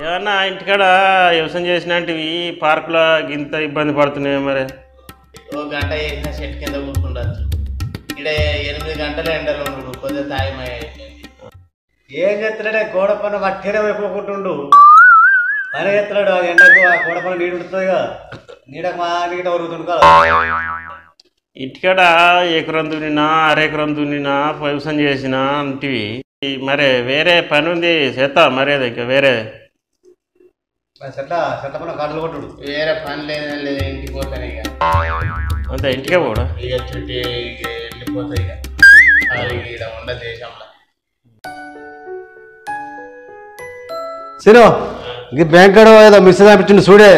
ఏమన్నా ఇంటికాడ వ్యవసాయం చేసినవి పార్కులో గింత ఇబ్బంది పడుతున్నాయి మరి ఓ గంట వేసిన చెట్టు కింద కూర్చుండొచ్చు ఇక్కడ ఎనిమిది గంటలు ఎండలు ఉండు కొద్దిగా తాయమై ఏం చేస్తున్నాడే గోడ పన్ను వట్టినే అయిపోకుంటుండు పని చేస్తున్నాడు అది ఎండకు ఆ గోడ పన్ను నీడు ఉంటుందిగా నీడకు మా నీడ ఒరుగుతుండు కదా ఇంటికాడ ఎకరం దున్నినా అరెకరం దున్నినా వ్యవసాయం చేసిన అంటివి ఈ మరి వేరే పని ఉంది చేస్తా మరేది ఇంకా వేరే చెట్ల చెట్ల పన్ను కట్టలు కొట్టుడు వేరే పని లేదని లేదు ఇంటికి పోతాను ఇక అంతే ఇంటికే పోడా ఇక చుట్టి ఇక వెళ్ళిపోతాయి ఇక అది ఇక్కడ ఉండ దేశంలో సిను ఇది బ్యాంక్ ఏదో మిస్ అనిపించింది చూడే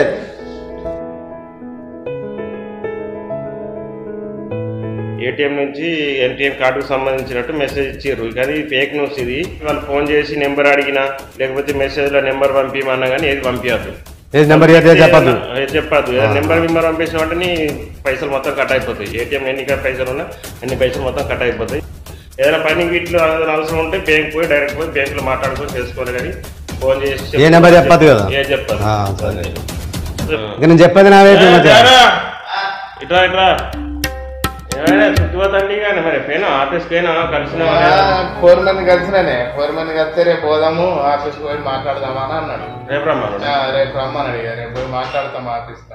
ఏటీఎం నుంచి ఎన్టీఎం కార్డుకు సంబంధించినట్టు మెసేజ్ ఇచ్చారు కానీ ఫేక్ న్యూస్ ఇది వాళ్ళు ఫోన్ చేసి నెంబర్ అడిగినా లేకపోతే మెసేజ్లో నెంబర్ పంపించమన్నా కానీ ఏది పంపించద్దు ఏది నెంబర్ ఏదో చెప్పద్దు చెప్పద్దు నెంబర్ నెంబర్ పంపించిన వెంటనే పైసలు మొత్తం కట్ అయిపోతాయి ఏటీఎం ఎన్ని పైసలు ఉన్నా అన్ని పైసలు మొత్తం కట్ అయిపోతాయి ఏదైనా పని వీటిలో ఏదైనా అవసరం ఉంటే బ్యాంక్ పోయి డైరెక్ట్ పోయి బ్యాంకులో మాట్లాడుకొని చేసుకోవాలి కానీ ఫోన్ చేసి ఏ నెంబర్ చెప్పద్దు కదా ఏ చెప్పదు ఆ, సరే ఇక నేను చెప్పేది నా వైపు మధ్య. ఇట్రా ఇట్రా ఏమైనా చుట్టుపోతండి కానీ మరి పోయినా ఆఫీస్కి పోయినా కలిసిన ఫోర్ మంది కలిసినానే ఫోర్ మంది కలిస్తే రేపు పోదాము ఆఫీస్కి పోయి మాట్లాడదామా అని అన్నాడు రేపు రమ్మన్నాడు ఆ, రేపు రమ్మన్నాడు ఇక రేపు పోయి మాట్లాడతాం ఆఫీస్లో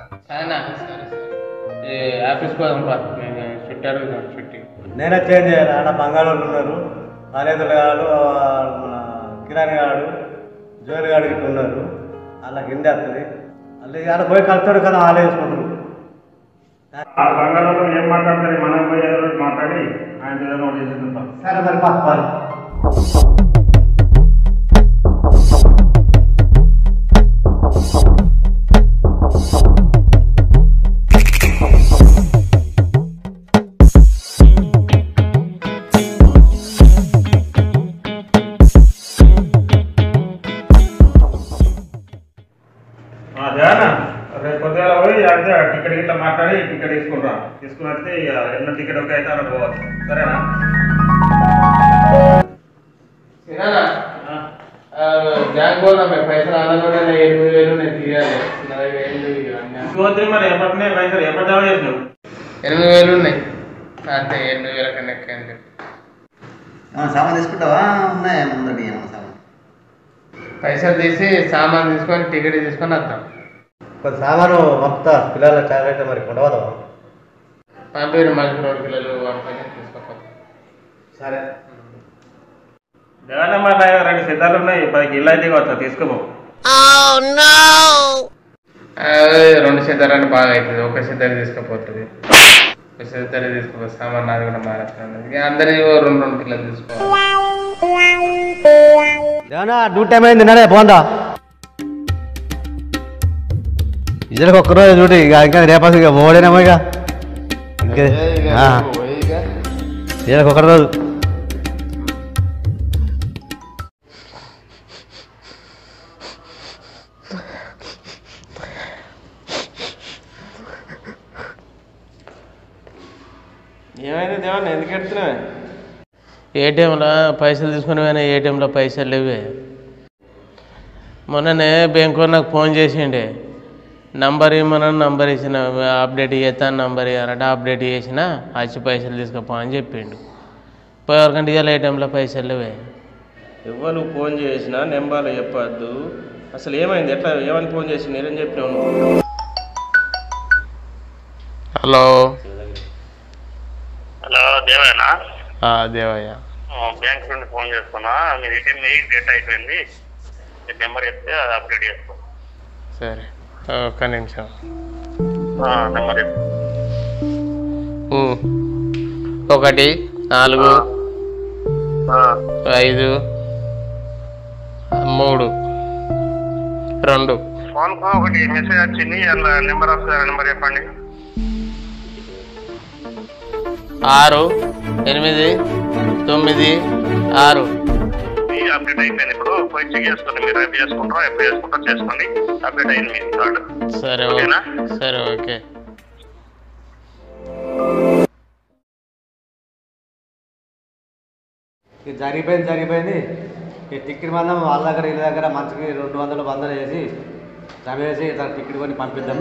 ఆఫీస్కి పోదాం చుట్టారు చుట్టి నేనే చేంజ్ చేయాలి ఆడ బంగాళూరు ఉన్నారు నరేంద్ర గారు మన కిరాణి గారు జోరి గారు ఇట్లా ఉన్నారు అలా కింద వస్తుంది అల్లి ఆడ పోయి కలుతాడు కదా వాళ్ళే వేసుకుంటారు ఆ బంగాళాలో ఏం మాట్లాడతారు మనం పోయి ఏదో ఒకటి మాట్లాడి ఆయన ఏదైనా ఒకటి చేసేద్దాం సరే మరి పా, పా. జానా రేపు పొద్దుగాల పోయి అదే టికెట్ గిట్లా మాట్లాడి టికెట్ తీసుకుంటా తీసుకుని వస్తే ఇక ఎన్నో టికెట్ ఒక అయితే అక్కడ పోవాలి సరేనా బ్యాంక్ పోదాం మేము పైసలు ఆనందంగా ఎనిమిది వేలు నేను తీయాలి నలభై వేలు ఇవన్నీ పోతే మరి ఎప్పటినే పైసలు ఎప్పటి జమ చేసినావు ఎనిమిది వేలు ఉన్నాయి అంతే ఎనిమిది వేల కన్నా ఎక్కువ ఏం లేవు. ఏమన్నా సామాన్ తీసుకుంటావా ఉన్నాయా ముందటి ఏమన్నా సామాన్ పైసలు తీసి సామాన్ తీసుకొని టికెట్ తీసుకొని వద్దాం కొంత సామాను పంపుతా పిల్లల చాక్లెట్ మరి కొనవదా పంపిరు మళ్ళీ రెండు కిలోలు పంపని తీసుకోపోతాం సరే జగన్ మరి రెండు సిద్ధాలు ఉన్నాయి పది గిళ్ళు అయితే వచ్చా తీసుకోపో అదే రెండు సిద్ధరాన్ని బాగా అవుతుంది ఒక సిద్ధరి తీసుకుపోతుంది ఒక సిద్ధరి తీసుకుపో సామాన్ నాది కూడా మారేస్తుంది ఇక అందరి రెండు రెండు కిలోలు తీసుకోవాలి ఏమన్నా డ్యూటీ టైం అయింది నడే పోందా ఇద్దరికి ఒక్కరోజు డ్యూటీ ఇక ఇంకా రేపు ఇక ఓడేనేమో ఇక ఇంకే ఆ, ఇద్దరికి ఒక్క రోజు ఏమైంది దేవన్ ఎందుకు ఎడుతున్నావు ఏటీఎంలో పైసలు తీసుకుని పోయినా ఏటీఎంలో పైసలు లేవే మొన్ననే బ్యాంకు నాకు ఫోన్ చేసిండే నంబర్ ఇమ్మని నంబర్ ఇచ్చిన అప్డేట్ చేస్తాను నంబర్ ఇవ్వాలంటే అప్డేట్ చేసిన వచ్చి పైసలు తీసుకుపో అని చెప్పిండు పోయి ఎవరికంటే ఇవాళ ఏటీఎంలో పైసలు లేవే ఎవరు ఫోన్ చేసినా నెంబర్లు చెప్పొద్దు అసలు ఏమైంది ఎట్లా ఏమని ఫోన్ చేసి నేనేం చెప్పినావు నువ్వు హలో హలో దేవేనా ఆ, దేవయ్య బ్యాంక్ నుండి ఫోన్ చేస్తున్నా మీరు ఏటీఎం ఎయిట్ డేట్ అయిపోయింది మీ నెంబర్ చెప్తే అది అప్డేట్ చేసుకో సరే ఒక్క నిమిషం నెంబర్ చెప్పు ఉమ్. ఒకటి నాలుగు ఆ, ఐదు మూడు రెండు ఫోన్ కు ఒకటి మెసేజ్ వచ్చింది అందులో నెంబర్ వస్తుంది నెంబర్ చెప్పండి ఆరు ఎనిమిది తొమ్మిది ఆరు ఇది అప్డేట్ అయిపోయింది ఇప్పుడు పోయి చెక్ చేసుకోండి మీరు రేపు చేసుకుంటారో ఎప్పుడు చేసుకుంటారో చేసుకోండి అప్డేట్ అయింది మీ కార్డు సరే ఓకే ఓకేనా? సరే ఓకే ఇది జరిగిపోయింది జరిగిపోయింది ఈ టికెట్ మందం వాళ్ళ దగ్గర వీళ్ళ దగ్గర మంచికి రెండు వందలు వందలు వేసి జమ వేసి తన టికెట్ కొని పంపిద్దాం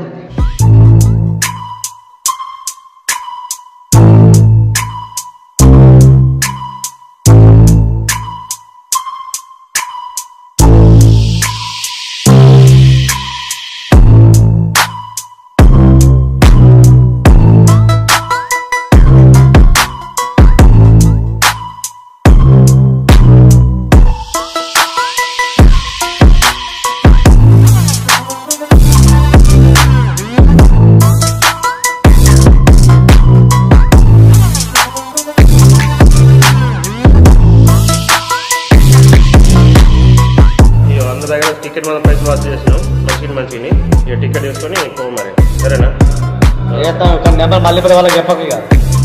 ఈ వంద దగ్గర టికెట్ మనం పైసలు వాసి చేసినాం మంచిని మంచిని ఇక టికెట్ తీసుకొని పో మరి సరేనా నెంబర్ మళ్ళీ వాళ్ళకి చెప్పక ఇక